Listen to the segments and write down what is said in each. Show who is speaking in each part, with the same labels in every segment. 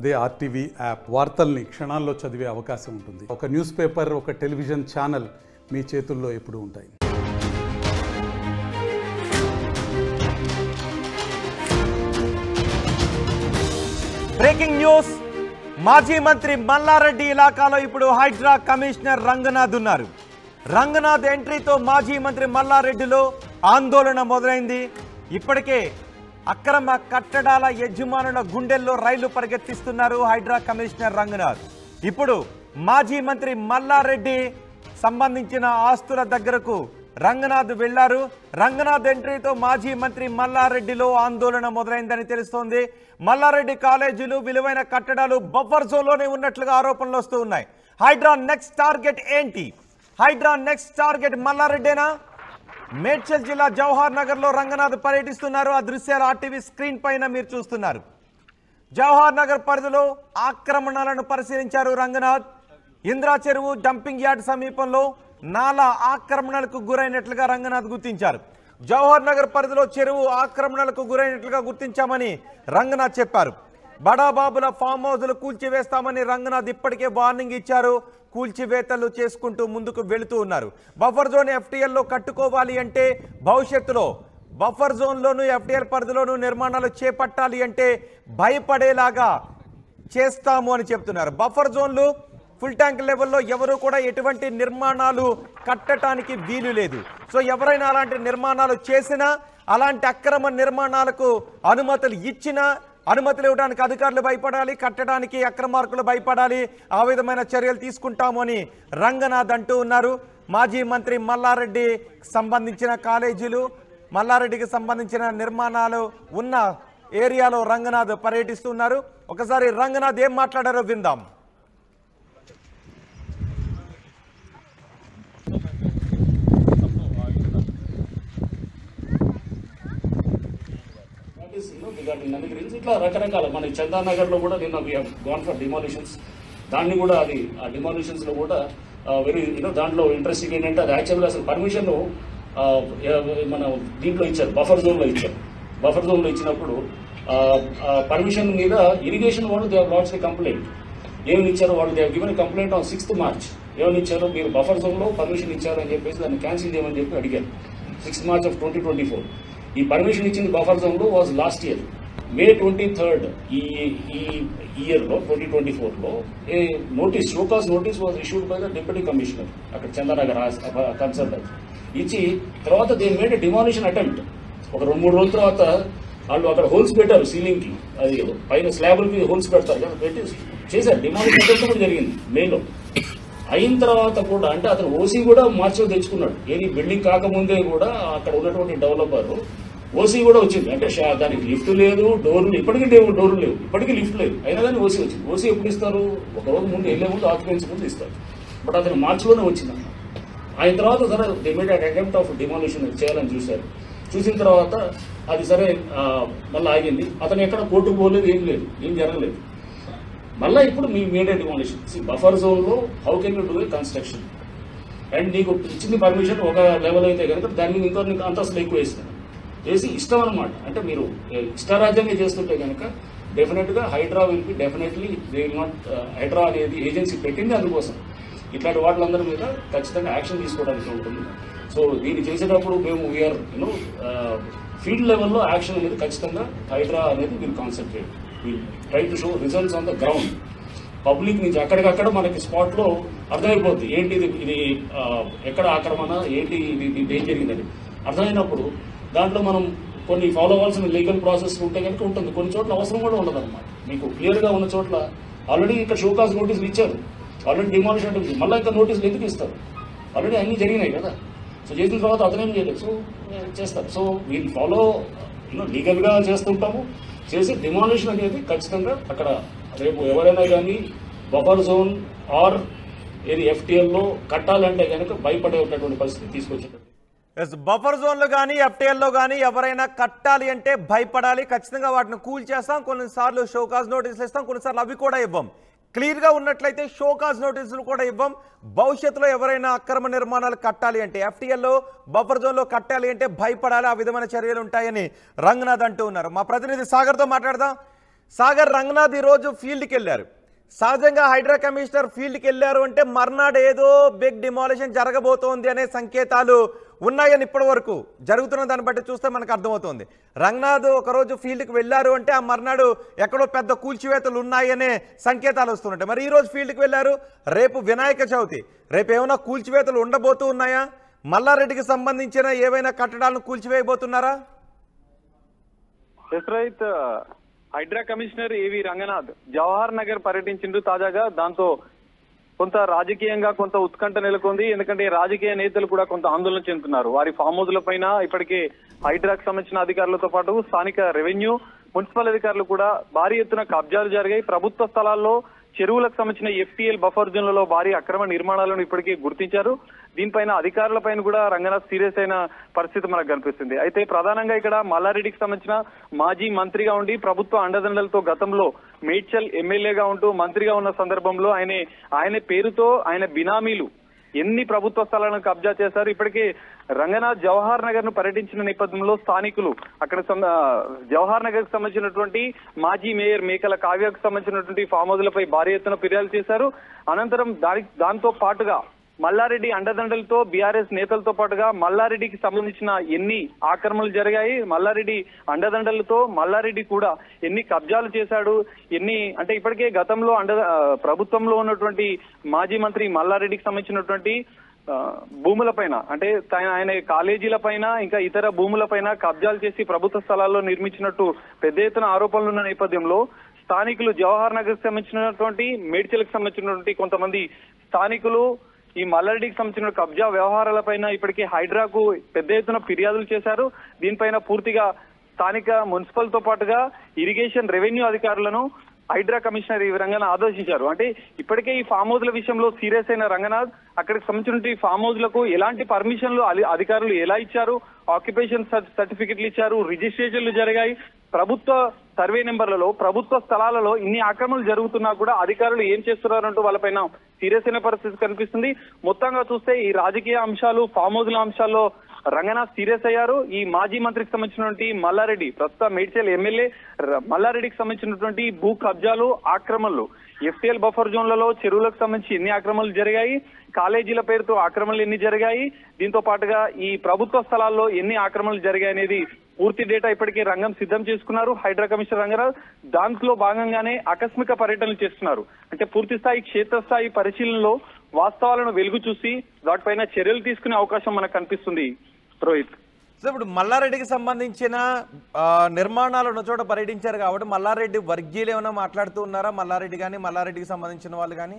Speaker 1: అదే RTV app వార్తల్ని క్షణాల్లో చదివే అవకాశం ఉంటుంది ఒక న్యూస్ పేపర్ ఒక టెలివిజన్ ఛానల్ మీ చేతుల్లో ఎప్పుడూ ఉంటాయి
Speaker 2: బ్రేకింగ్ న్యూస్ మాజీ మంత్రి మల్లారెడ్డి ఇలాకాలో ఇప్పుడు హైడ్రా కమిషనర్ రంగనాథ్ ఉన్నారు రంగనాథ్ ఎంట్రీతో మాజీ మంత్రి మల్లారెడ్డిలో ఆందోళన మొదలైంది ఇప్పటికే అక్రమ కట్టడాల యజమానుల గుండెల్లో రైలు పరిగెత్తిస్తున్నారు హైడ్రా కమిషనర్ రంగనాథ్ ఇప్పుడు మాజీ మంత్రి మల్లారెడ్డి సంబంధించిన ఆస్తుల దగ్గరకు రంగనాథ్ వెళ్లారు రంగనాథ్ ఎంట్రీతో మాజీ మంత్రి మల్లారెడ్డిలో ఆందోళన మొదలైందని తెలుస్తోంది మల్లారెడ్డి కాలేజీలు విలువైన కట్టడాలు బఫర్ జోన్లోనే ఉన్నట్లుగా ఆరోపణలు వస్తూ ఉన్నాయి హైడ్రా నెక్స్ట్ టార్గెట్ ఏంటి హైడ్రా నెక్స్ట్ టార్గెట్ మల్లారెడ్డేనా మేడ్చల్ జిల్లా జవహర్ నగర్ లో రంగనాథ్ పర్యటిస్తున్నారు ఆ దృశ్యాలు ఆర్టీవీ స్క్రీన్ పైన మీరు చూస్తున్నారు జవహర్ నగర్ పరిధిలో ఆక్రమణలను పరిశీలించారు రంగనాథ్ ఇంద్రా చెరువు డంపింగ్ యార్డ్ సమీపంలో నాలా ఆక్రమణలకు గురైనట్లుగా రంగనాథ్ గుర్తించారు జవహర్ నగర్ పరిధిలో చెరువు ఆక్రమణలకు గురైనట్లుగా గుర్తించామని రంగనాథ్ చెప్పారు బడాబాబుల ఫామ్ హౌస్లు కూల్చివేస్తామని రంగనాథ్ ఇప్పటికే వార్నింగ్ ఇచ్చారు కూల్చివేతలు చేసుకుంటూ ముందుకు వెళుతూ ఉన్నారు బఫర్ జోన్ ఎఫ్టీఎల్లో కట్టుకోవాలి అంటే భవిష్యత్తులో బఫర్ జోన్లోను ఎఫ్టీఎల్ పరిధిలోను నిర్మాణాలు చేపట్టాలి అంటే భయపడేలాగా చేస్తాము అని చెప్తున్నారు బఫర్ జోన్లు ఫుల్ ట్యాంక్ లెవెల్లో ఎవరు కూడా ఎటువంటి నిర్మాణాలు కట్టడానికి వీలు లేదు సో ఎవరైనా అలాంటి నిర్మాణాలు చేసినా అలాంటి అక్రమ నిర్మాణాలకు అనుమతులు ఇచ్చినా అనుమతులు ఇవ్వడానికి అధికారులు భయపడాలి కట్టడానికి అక్రమార్కులు భయపడాలి ఆ విధమైన చర్యలు తీసుకుంటాము అని రంగనాథ్ అంటూ ఉన్నారు మాజీ మంత్రి మల్లారెడ్డి సంబంధించిన కాలేజీలు మల్లారెడ్డికి సంబంధించిన నిర్మాణాలు ఉన్న ఏరియాలో రంగనాథ్ పర్యటిస్తున్నారు ఒకసారి రంగనాథ్ ఏం మాట్లాడారో విందాం
Speaker 3: Notice, you know, regarding నది గురించి ఇట్లా రకరకాల మన చందానగర్ లో కూడా నిన్న గోన్ ఫర్ డిమాలిషన్స్ దాన్ని కూడా అది ఆ డిమాలిషన్స్ లో కూడా వెరీ యూనో దాంట్లో ఇంట్రెస్టింగ్ ఏంటంటే అది యాక్చువల్గా అసలు పర్మిషన్ మన దీంట్లో ఇచ్చారు బఫర్ జోన్ లో ఇచ్చారు బఫర్ జోన్ లో ఇచ్చినప్పుడు పర్మిషన్ మీద ఇరిగేషన్ వాళ్ళు దే లాట్స్ ది కంప్లైంట్ ఏమని ఇచ్చారు వాళ్ళు they given complaint on sixth March ఏమని ఇచ్చారు మీరు బఫర్ జోన్ లో పర్మిషన్ ఇచ్చారు అని చెప్పేసి దాన్ని క్యాన్సిల్ చేయమని చెప్పి అడిగారు sixth March of twenty twenty four ఈ పర్మిషన్ ఇచ్చింది బఫర్ జోన్ లో was last year May twenty third ఈ ఈ ఇయర్ లో ట్వంటీ ట్వంటీ ఫోర్ లో a notice show cause notice was issued by the deputy commissioner అక్కడ చంద్రనగర్ కన్సల్టెంట్ ఇచ్చి తర్వాత దీని మీద డిమాలిషన్ అటెంప్ట్ ఒక రెండు మూడు రోజుల తర్వాత వాళ్ళు అక్కడ హోల్స్ పెట్టారు సీలింగ్ కి అది పైన స్లాబుల్ కి హోల్స్ పెడతారు కదా పెట్టి చేశారు డిమాలిషన్ అటెంప్ట్ కూడా జరిగింది మేలో అయిన తర్వాత కూడా అంటే అతను ఓసీ కూడా మార్చి తెచ్చుకున్నాడు ఏది బిల్డింగ్ కాకముందే కూడా అక్కడ ఉన్నటువంటి డెవలపర్ ఓసీ కూడా వచ్చింది అంటే షా- దానికి లిఫ్ట్ లేదు డోర్లు ఇప్పటికీ లేవు డోర్లు లేవు ఇప్పటికీ లిఫ్ట్ లేదు అయినా కానీ ఓసీ వచ్చింది ఓసీ ఎప్పుడు ఇస్తారు ఒక రోజు ముందు వెళ్ళే ముందు ఆక్యుపెన్సీ ముందు ఇస్తారు బట్ అతను మార్చిలోనే వచ్చింది అన్నమాట ఆయన తర్వాత సరే ఇమీడియట్ అటెంప్ట్ ఆఫ్ డిమాలిషన్ చేయాలని చూశారు చూసిన తర్వాత అది సరే ఆ, మళ్ళీ ఆగింది అతను ఎక్కడ కోర్టుకు పోలేదు ఏం లేదు ఏం జరగలేదు మళ్ళీ ఇప్పుడు మీ మీడియా డిమాలిషన్ బఫర్ జోన్ లో how can you do a construction and నీకు ఇచ్చింది పర్మిషన్ ఒక లెవెల్ అయితే కనుక దాని మీద ఇంకో నీకు అంతస్తులు ఎక్కువ వేస్తారు వేసి ఇష్టం అనమాట అంటే మీరు ఏ, ఇష్టారాజ్యంగా చేస్తుంటే కనుక డెఫినెట్ గా HYDRAA will be definitely they will not HYDRAA అనేది ఏజెన్సీ పెట్టింది అందుకోసం ఇట్లాంటి వాటిలందరి మీద ఖచ్చితంగా యాక్షన్ తీసుకోవడానికి ఉంటుంది సో దీన్ని చేసేటప్పుడు మేము వీఆర్ యూనో ఫీల్డ్ లెవెల్లో యాక్షన్ అనేది ఖచ్చితంగా హైడ్రా అనేది we'll concentrate we'll try to show results on the ground public నుంచి అక్కడికక్కడ మనకి స్పాట్ లో అర్థమైపోద్ది ఏంటి ఇది ఇది ఆ, ఎక్కడ ఆక్రమణ ఏంటి ఇది ఇది ఏం జరిగిందని అర్థమైనప్పుడు దాంట్లో మనం కొన్ని ఫాలో అవ్వాల్సిన లీగల్ ప్రాసెస్ ఉంటే కనుక ఉంటుంది కొన్ని చోట్ల అవసరం కూడా ఉండదు అనమాట మీకు క్లియర్ గా ఉన్న చోట్ల ఆల్రెడీ ఇక్కడ షోకాస్ నోటీసులు ఇచ్చారు ఆల్రెడీ డిమాలిషన్ అంటే మళ్ళీ ఇంకా నోటీసులు ఎందుకు ఇస్తారు ఆల్రెడీ అన్ని జరిగినాయి కదా సో చేసిన తర్వాత అతనేం చేయలేదు సో చేస్తారు సో వీళ్ళు ఫాలో యూనో లీగల్ గా చేస్తుంటాము చేసి డిమాలిషన్ అనేది ఖచ్చితంగా అక్కడ రేపు ఎవరైనా కానీ బఫర్ జోన్ ఆర్ ఏది FTL లో కట్టాలంటే కనుక భయపడేటటువంటి పరిస్థితి తీసుకొచ్చేటట్టు
Speaker 2: ఎస్ బఫర్ జోన్లు కానీ ఎఫ్టీఎల్లో కానీ ఎవరైనా కట్టాలి అంటే భయపడాలి ఖచ్చితంగా వాటిని కూల్ చేస్తాం కొన్నిసార్లు షోకాజ్ నోటీసులు ఇస్తాం కొన్నిసార్లు అవి కూడా ఇవ్వం క్లియర్గా ఉన్నట్లయితే షోకాజ్ నోటీసులు కూడా ఇవ్వం భవిష్యత్తులో ఎవరైనా అక్రమ నిర్మాణాలు కట్టాలి అంటే ఎఫ్టీఎల్లో బఫర్ జోన్లో కట్టాలి అంటే భయపడాలి ఆ విధమైన చర్యలు ఉంటాయని రంగనాథ్ అంటూ ఉన్నారు మా ప్రతినిధి సాగర్తో మాట్లాడదాం సాగర్ రంగనాథ్ ఈరోజు ఫీల్డ్కి వెళ్ళారు సహజంగా హైడ్రా కమిషనర్ ఫీల్డ్కి వెళ్ళారు అంటే మర్నాడు ఏదో బిగ్ డిమాలిషన్ జరగబోతోంది అనే సంకేతాలు ఉన్నాయని ఇప్పటి వరకు జరుగుతున్న దాన్ని బట్టి చూస్తే మనకు అర్థమవుతోంది రంగనాథ్ ఒకరోజు ఫీల్డ్కి వెళ్ళారు అంటే ఆ మర్నాడు ఎక్కడో పెద్ద కూల్చివేతలు ఉన్నాయనే సంకేతాలు వస్తుంటాయి మరి ఈ రోజు ఫీల్డ్కి వెళ్ళారు రేపు వినాయక చవితి రేపు ఏమైనా కూల్చివేతలు ఉండబోతూ ఉన్నాయా మల్లారెడ్డికి సంబంధించిన ఏవైనా కట్టడాలను కూల్చివేయబోతున్నారా
Speaker 4: ఎస్రైత్ హైడ్రా కమిషనర్ ఏవి రంగనాథ్ జవహర్ నగర్ పర్యటించిండు తాజాగా దాంతో కొంత రాజకీయంగా కొంత ఉత్కంఠ నెలకొంది ఎందుకంటే రాజకీయ నేతలు కూడా కొంత ఆందోళన చెందుతున్నారు వారి ఫామ్ హౌస్ల పైన ఇప్పటికే హైడ్రాకు సంబంధించిన అధికారులతో పాటు స్థానిక రెవెన్యూ మున్సిపల్ అధికారులు కూడా భారీ ఎత్తున కబ్జాలు జరిగాయి ప్రభుత్వ స్థలాల్లో చెరువులకు సంబంధించిన ఎఫ్టీఎల్ బఫర్ జోన్లలో భారీ అక్రమ నిర్మాణాలను ఇప్పటికే గుర్తించారు దీనిపైన అధికారులపైన కూడా రంగనాథ్ సీరియస్ అయిన పరిస్థితి మనకు కనిపిస్తుంది అయితే ప్రధానంగా ఇక్కడ మల్లారెడ్డికి సంబంధించిన మాజీ మంత్రిగా ఉండి ప్రభుత్వ అండదండలతో గతంలో మేడ్చల్ ఎమ్మెల్యేగా ఉంటూ మంత్రిగా ఉన్న సందర్భంలో ఆయన ఆయన పేరుతో ఆయన బినామీలు ఎన్ని ప్రభుత్వ స్థలాలను కబ్జా చేశారు ఇప్పటికే రంగనాథ్ జవహర్ నగర్ ను పర్యటించిన నేపథ్యంలో స్థానికులు అక్కడ సం- ఆ, జవహర్ నగర్ కు సంబంధించినటువంటి మాజీ మేయర్ మేకల కావ్యకు సంబంధించినటువంటి ఫామ్ హౌస్లపై భారీ ఎత్తున ఫిర్యాదు చేశారు అనంతరం దాని దాంతో పాటుగా మల్లారెడ్డి అండదండలతో బీఆర్ఎస్ నేతలతో పాటుగా మల్లారెడ్డికి సంబంధించిన ఎన్ని ఆక్రమణలు జరిగాయి మల్లారెడ్డి అండదండలతో మల్లారెడ్డి కూడా ఎన్ని కబ్జాలు చేశాడు ఎన్ని అంటే ఇప్పటికే గతంలో అండ ఆ, ప్రభుత్వంలో ఉన్నటువంటి మాజీ మంత్రి మల్లారెడ్డికి సంబంధించినటువంటి ఆ, భూములపైన అంటే త- ఆయన కాలేజీల పైన ఇంకా ఇతర భూములపైన కబ్జాలు చేసి ప్రభుత్వ స్థలాల్లో నిర్మించినట్టు పెద్ద ఎత్తున ఆరోపణలు ఉన్న నేపథ్యంలో స్థానికులు జవహర్ నగర్ సంబంధించినటువంటి మేడ్చల్కి సంబంధించినటువంటి కొంతమంది స్థానికులు ఈ మల్లారెడ్డికి సంబంధించిన కబ్జా వ్యవహారాలపైన ఇప్పటికే హైడ్రాకు పెద్ద ఎత్తున ఫిర్యాదులు చేశారు దీనిపైన పూర్తిగా స్థానిక మున్సిపల్ తో పాటుగా ఇరిగేషన్ రెవెన్యూ అధికారులను హైడ్రా కమిషనర్ ఈ రంగనాథ్ ఆదేశించారు అంటే ఇప్పటికే ఈ ఫామ్ హౌస్ల విషయంలో సీరియస్ అయిన రంగనాథ్ అక్కడికి సంబంధించిన ఈ ఫామ్ హౌస్లకు ఎలాంటి పర్మిషన్లు అలి- అధికారులు ఎలా ఇచ్చారు ఆక్యుపేషన్ సర్టిఫికెట్లు ఇచ్చారు రిజిస్ట్రేషన్లు జరిగాయి ప్రభుత్వ సర్వే నెంబర్లలో ప్రభుత్వ స్థలాలలో ఇన్ని ఆక్రమణలు జరుగుతున్నా కూడా అధికారులు ఏం చేస్తున్నారంటూ వాళ్ళపైన సీరియస్ అయిన పరిస్థితి కనిపిస్తుంది మొత్తంగా చూస్తే ఈ రాజకీయ అంశాలు ఫామ్ హౌస్ల అంశాల్లో రంగనాథ్ సీరియస్ అయ్యారు ఈ మాజీ మంత్రికి సంబంధించినటువంటి మల్లారెడ్డి ప్రస్తుత మేడ్చల్ ఎమ్మెల్యే ర- మల్లారెడ్డికి సంబంధించినటువంటి భూ కబ్జాలు ఆక్రమణలు ఎఫ్టీఎల్ బఫర్ జోన్లలో చెరువులకు సంబంధించి ఎన్ని ఆక్రమణలు జరిగాయి కాలేజీల పేరుతో ఆక్రమణలు ఎన్ని జరిగాయి దీంతో పాటుగా ఈ ప్రభుత్వ స్థలాల్లో ఎన్ని ఆక్రమణలు జరిగాయి అనేది పూర్తి డేటా ఇప్పటికే రంగం సిద్ధం చేసుకున్నారు హైడ్రా కమిషనర్ రంగరాజ్ దాంట్లో భాగంగానే ఆకస్మిక పర్యటనలు చేస్తున్నారు అంటే పూర్తి స్థాయి క్షేత్రస్థాయి పరిశీలనలో వాస్తవాలను వెలుగు చూసి వాటిపైన చర్యలు తీసుకునే అవకాశం మనకు కనిపిస్తుంది రోహిత్
Speaker 2: సో ఇప్పుడు మల్లారెడ్డికి సంబంధించిన ఆ, నిర్మాణాలు ఉన్న చోట పర్యటించారు కాబట్టి మల్లారెడ్డి వర్గీయులు ఏమైనా మాట్లాడుతూ ఉన్నారా మల్లారెడ్డి కానీ మల్లారెడ్డికి సంబంధించిన వాళ్ళు కానీ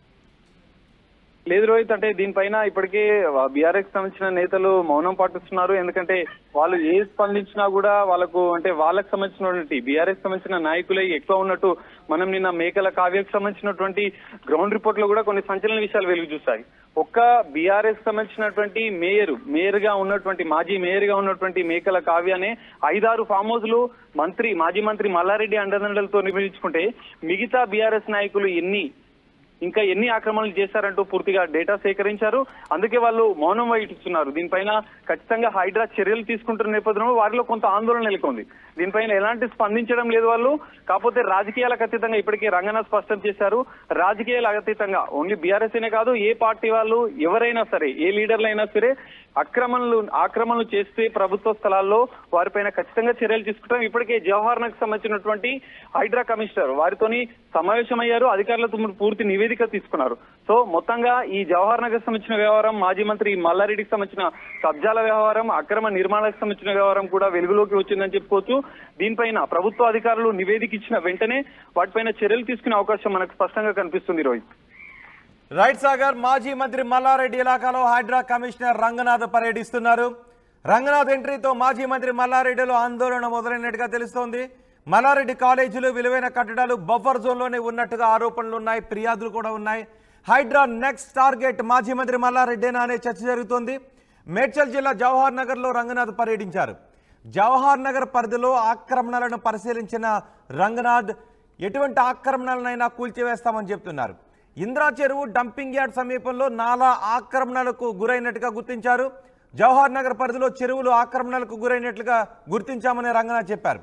Speaker 4: లేదు రోహిత్ అంటే దీనిపైన ఇప్పటికే బీఆర్ఎస్ సంబంధించిన నేతలు మౌనం పాటిస్తున్నారు ఎందుకంటే వాళ్ళు ఏ స్పందించినా కూడా వాళ్ళకు అంటే వాళ్ళకి సంబంధించినటువంటి బీఆర్ఎస్ సంబంధించిన నాయకులే ఎక్కువ ఉన్నట్టు మనం నిన్న మేకల కావ్యకు సంబంధించినటువంటి గ్రౌండ్ రిపోర్ట్ లో కూడా కొన్ని సంచలన విషయాలు వెలుగు చూస్తాయి ఒక్క బీఆర్ఎస్ సంబంధించినటువంటి మేయర్ మేయర్ గా ఉన్నటువంటి మాజీ మేయర్ గా ఉన్నటువంటి మేకల కావ్యనే ఐదారు ఫామ్ హౌస్లు మంత్రి మాజీ మంత్రి మల్లారెడ్డి అండదండలతో నిర్మించుకుంటే మిగతా బీఆర్ఎస్ నాయకులు ఎన్ని ఇంకా ఎన్ని ఆక్రమణలు చేశారంటూ పూర్తిగా డేటా సేకరించారు అందుకే వాళ్ళు మౌనం వహిస్తున్నారు దీనిపైన ఖచ్చితంగా హైడ్రా చర్యలు తీసుకుంటున్న నేపథ్యంలో వారిలో కొంత ఆందోళన నెలకొంది దీనిపైన ఎలాంటి స్పందించడం లేదు వాళ్ళు కాకపోతే రాజకీయాలకు అతీతంగా ఇప్పటికే రంగనాథ్ స్పష్టం చేశారు రాజకీయాలకు అతీతంగా ఓన్లీ బీఆర్ఎస్ అనే కాదు ఏ పార్టీ వాళ్ళు ఎవరైనా సరే ఏ లీడర్లు అయినా సరే అక్రమణలు ఆక్రమణలు చేస్తే ప్రభుత్వ స్థలాల్లో వారిపైన ఖచ్చితంగా చర్యలు తీసుకుంటాం ఇప్పటికే జవహర్ నగర్ సంబంధించినటువంటి హైడ్రా కమిషనర్ వారితోని సమావేశమయ్యారు అధికారులతో పూర్తి నివేదిక తీసుకున్నారు సో మొత్తంగా ఈ జవహర్ నగర్ సంబంధించిన వ్యవహారం మాజీ మంత్రి మల్లారెడ్డికి సంబంధించిన కబ్జాల వ్యవహారం అక్రమ నిర్మాణాలకు సంబంధించిన వ్యవహారం కూడా వెలుగులోకి వచ్చిందని చెప్పుకోవచ్చు దీనిపైన ప్రభుత్వ అధికారులు నివేదిక ఇచ్చిన వెంటనే వాటిపైన చర్యలు తీసుకునే అవకాశం మనకు స్పష్టంగా కనిపిస్తుంది రోహిత్
Speaker 2: రైట్ సాగర్ మాజీ మంత్రి మల్లారెడ్డి ఇలాకాలో హైడ్రా కమిషనర్ రంగనాథ్ పర్యటిస్తున్నారు రంగనాథ్ ఎంట్రీతో మాజీ మంత్రి మల్లారెడ్డిలో ఆందోళన మొదలైనట్టుగా తెలుస్తోంది మల్లారెడ్డి కాలేజీలు విలువైన కట్టడాలు బఫర్ జోన్లోనే ఉన్నట్టుగా ఆరోపణలు ఉన్నాయి ఫిర్యాదులు కూడా ఉన్నాయి హైడ్రా నెక్స్ట్ టార్గెట్ మాజీ మంత్రి మల్లారెడ్డేనా అనే చర్చ జరుగుతోంది మేడ్చల్ జిల్లా జవహర్ నగర్లో రంగనాథ్ పర్యటించారు జవహర్ నగర్ పరిధిలో ఆక్రమణలను పరిశీలించిన రంగనాథ్ ఎటువంటి ఆక్రమణలనైనా కూల్చివేస్తామని చెప్తున్నారు ఇంద్రా చెరువు డంపింగ్ యార్డ్ సమీపంలో నాలా ఆక్రమణలకు గురైనట్టుగా గుర్తించారు జవహర్ నగర్ పరిధిలో చెరువులు ఆక్రమణలకు గురైనట్లుగా గుర్తించామని రంగనాథ్ చెప్పారు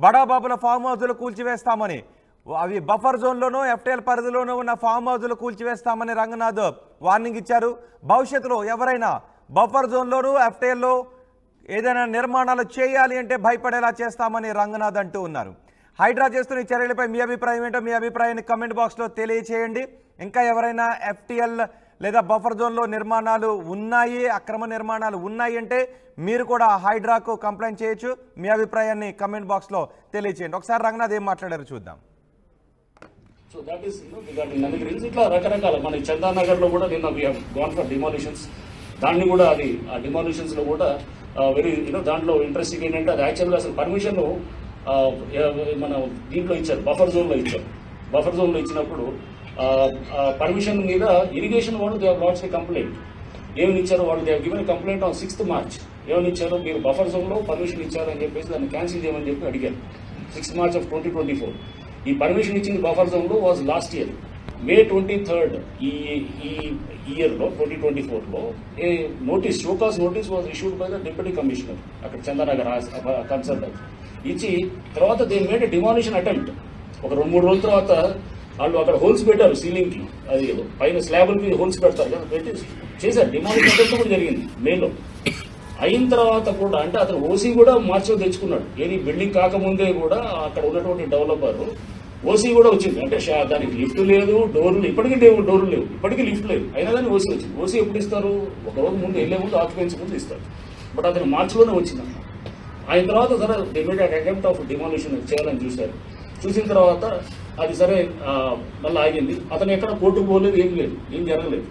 Speaker 2: బడాబాబుల ఫామ్ హౌజులు కూల్చివేస్తామని అవి బఫర్ జోన్లోనూ ఎఫ్టీఎల్ పరిధిలోనూ ఉన్న ఫామ్ హౌజులు కూల్చివేస్తామని రంగనాథ్ వార్నింగ్ ఇచ్చారు భవిష్యత్తులో ఎవరైనా బఫర్ జోన్లోనూ ఎఫ్టీఎల్లో ఏదైనా నిర్మాణాలు చేయాలి అంటే భయపడేలా చేస్తామని రంగనాథ్ అంటూ ఉన్నారు హైడ్రా చేస్తున్న ఈ చర్యలపై మీ అభిప్రాయం ఏంటో మీ అభిప్రాయాన్ని కమెంట్ బాక్స్లో తెలియచేయండి ఇంకా ఎవరైనా ఎఫ్టీఎల్ లేదా బఫర్ జోన్లో నిర్మాణాలు ఉన్నాయి అక్రమ నిర్మాణాలు ఉన్నాయి అంటే మీరు కూడా హైడ్రాకు కంప్లైంట్ చేయొచ్చు మీ అభిప్రాయాన్ని కమెంట్ బాక్స్లో తెలియచేయండి ఒకసారి రంగనాథ్ ఏం మాట్లాడారో చూద్దాం
Speaker 3: సో దట్ ఈస్ రిగార్డింగ్ నది గురించి ఇట్లా రకరకాల మన చందానగర్ లో కూడా నిన్న వీ గాన్ ఫర్ డిమాలిషన్స్ దాన్ని కూడా అది ఆ డిమాలిషన్స్ లో కూడా వెరీ యూనో దాంట్లో ఇంట్రెస్టింగ్ ఏంటంటే అది యాక్చువల్గా అసలు పర్మిషన్ మన దీంట్లో ఇచ్చారు బఫర్ జోన్ లో ఇచ్చారు బఫర్ జోన్ లో ఇచ్చినప్పుడు పర్మిషన్ మీద ఇరిగేషన్ వాళ్ళు దే లాట్స్ కంప్లైంట్ ఏమని ఇచ్చారు వాళ్ళు they given complaint on sixth March ఏమని ఇచ్చారు మీరు బఫర్ జోన్ లో పర్మిషన్ ఇచ్చారని చెప్పేసి దాన్ని క్యాన్సిల్ చేయమని చెప్పి అడిగారు sixth March of twenty twenty four ఈ పర్మిషన్ ఇచ్చింది బఫర్ జోన్ లో was last year May twenty third ఈ ఈ ఇయర్ లో ట్వంటీ ట్వంటీ ఫోర్ లో a notice show cause notice was issued by the deputy commissioner అక్కడ చందానగర్ కన్సల్ట్ ఇచ్చి తర్వాత దే మేడ్ డిమాలిషన్ అటెంప్ట్ ఒక రెండు మూడు రోజుల తర్వాత వాళ్ళు అక్కడ హోల్స్ పెట్టారు సీలింగ్ కి అది ఏదో పైన స్లాబుల్ కి హోల్స్ పెడతారు కదా పెట్టి చేశారు డిమాలిషన్ అటెంప్ట్ కూడా జరిగింది మేలో అయిన తర్వాత కూడా అంటే అతను ఓసీ కూడా మార్చి తెచ్చుకున్నాడు ఏది బిల్డింగ్ కాకముందే కూడా అక్కడ ఉన్నటువంటి డెవలపర్ ఓసీ కూడా వచ్చింది అంటే షా- దానికి లిఫ్ట్ లేదు డోర్లు ఇప్పటికీ లేవు డోర్లు లేవు ఇప్పటికీ లిఫ్ట్ లేదు అయినా కానీ ఓసీ వచ్చింది ఓసీ ఎప్పుడు ఇస్తారు ఒక రోజు ముందు వెళ్ళే ముందు ఆక్యుపెన్సీ ముందు ఇస్తారు బట్ అతను మార్చిలోనే వచ్చింది అన్నమాట ఆయన తర్వాత సరే ఇమీడియట్ అటెంప్ట్ ఆఫ్ డిమాలిషన్ చేయాలని చూశారు చూసిన తర్వాత అది సరే ఆ, మళ్ళీ ఆగింది అతను ఎక్కడ కోర్టుకు పోలేదు ఏం లేదు ఏం జరగలేదు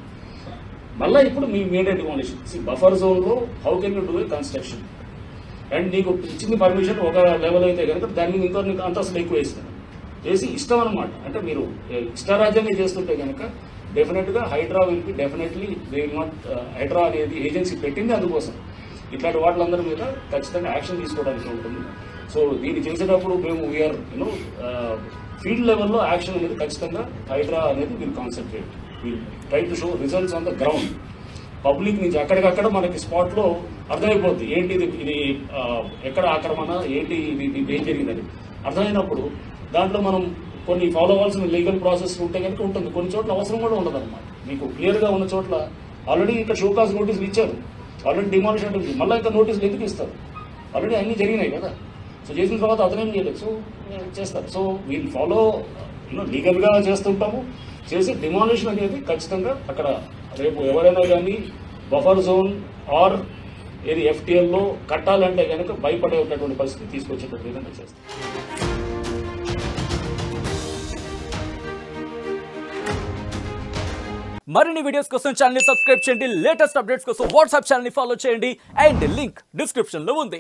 Speaker 3: మళ్ళీ ఇప్పుడు మీ మీడియా డిమాలిషన్ బఫర్ జోన్ లో how can you do a construction and నీకు ఇచ్చింది పర్మిషన్ ఒక లెవెల్ అయితే కనుక దాని మీద ఇంకో నీకు అంతస్తులు ఎక్కువ వేస్తాను వేసి ఇష్టం అనమాట అంటే మీరు ఏ, ఇష్టారాజ్యంగా చేస్తుంటే కనుక డెఫినెట్ గా HYDRAA will be definitely they will not HYDRAA అనేది ఏజెన్సీ పెట్టింది అందుకోసం ఇట్లాంటి వాటిలందరి మీద ఖచ్చితంగా యాక్షన్ తీసుకోవడానికి ఉంటుంది సో దీన్ని చేసేటప్పుడు మేము వీఆర్ యూనో ఫీల్డ్ లెవెల్లో యాక్షన్ అనేది ఖచ్చితంగా హైడ్రా అనేది we'll concentrate we'll try to show results on the ground public నుంచి అక్కడికక్కడ మనకి స్పాట్ లో అర్థమైపోద్ది ఏంటి ఇది ఇది ఆ, ఎక్కడ ఆక్రమణ ఏంటి ఇది ఇది ఏం జరిగిందని అర్థమైనప్పుడు దాంట్లో మనం కొన్ని ఫాలో అవ్వాల్సిన లీగల్ ప్రాసెస్ ఉంటే కనుక ఉంటుంది కొన్ని చోట్ల అవసరం కూడా ఉండదు అనమాట మీకు క్లియర్ గా ఉన్న చోట్ల ఆల్రెడీ ఇక్కడ షోకాస్ నోటీసులు ఇచ్చారు ఆల్రెడీ డిమాలిషన్ అంటే మళ్ళీ ఇంకా నోటీసులు ఎందుకు ఇస్తారు ఆల్రెడీ అన్ని జరిగినాయి కదా సో చేసిన తర్వాత అతనేం చేయలేదు సో చేస్తారు so we'll follow you know legal గా చేస్తుంటాము చేసి డిమాలిషన్ అనేది ఖచ్చితంగా అక్కడ రేపు ఎవరైనా కానీ బఫర్ జోన్ ఆర్ ఏది ఎఫ్టీఎల్ లో కట్టాలంటే కనుక భయపడేటటువంటి పరిస్థితి తీసుకొచ్చేటట్టు విధంగా చేస్తాం
Speaker 5: మరిన్ని వీడియోస్ కోసం ఛానల్ సబ్స్క్రైబ్ చేయండి లేటెస్ట్ అప్డేట్స్ కోసం వాట్సాప్ ఛానల్ ఫాలో చేయండి అండ్ లింక్ డిస్క్రిప్షన్ లో ఉంది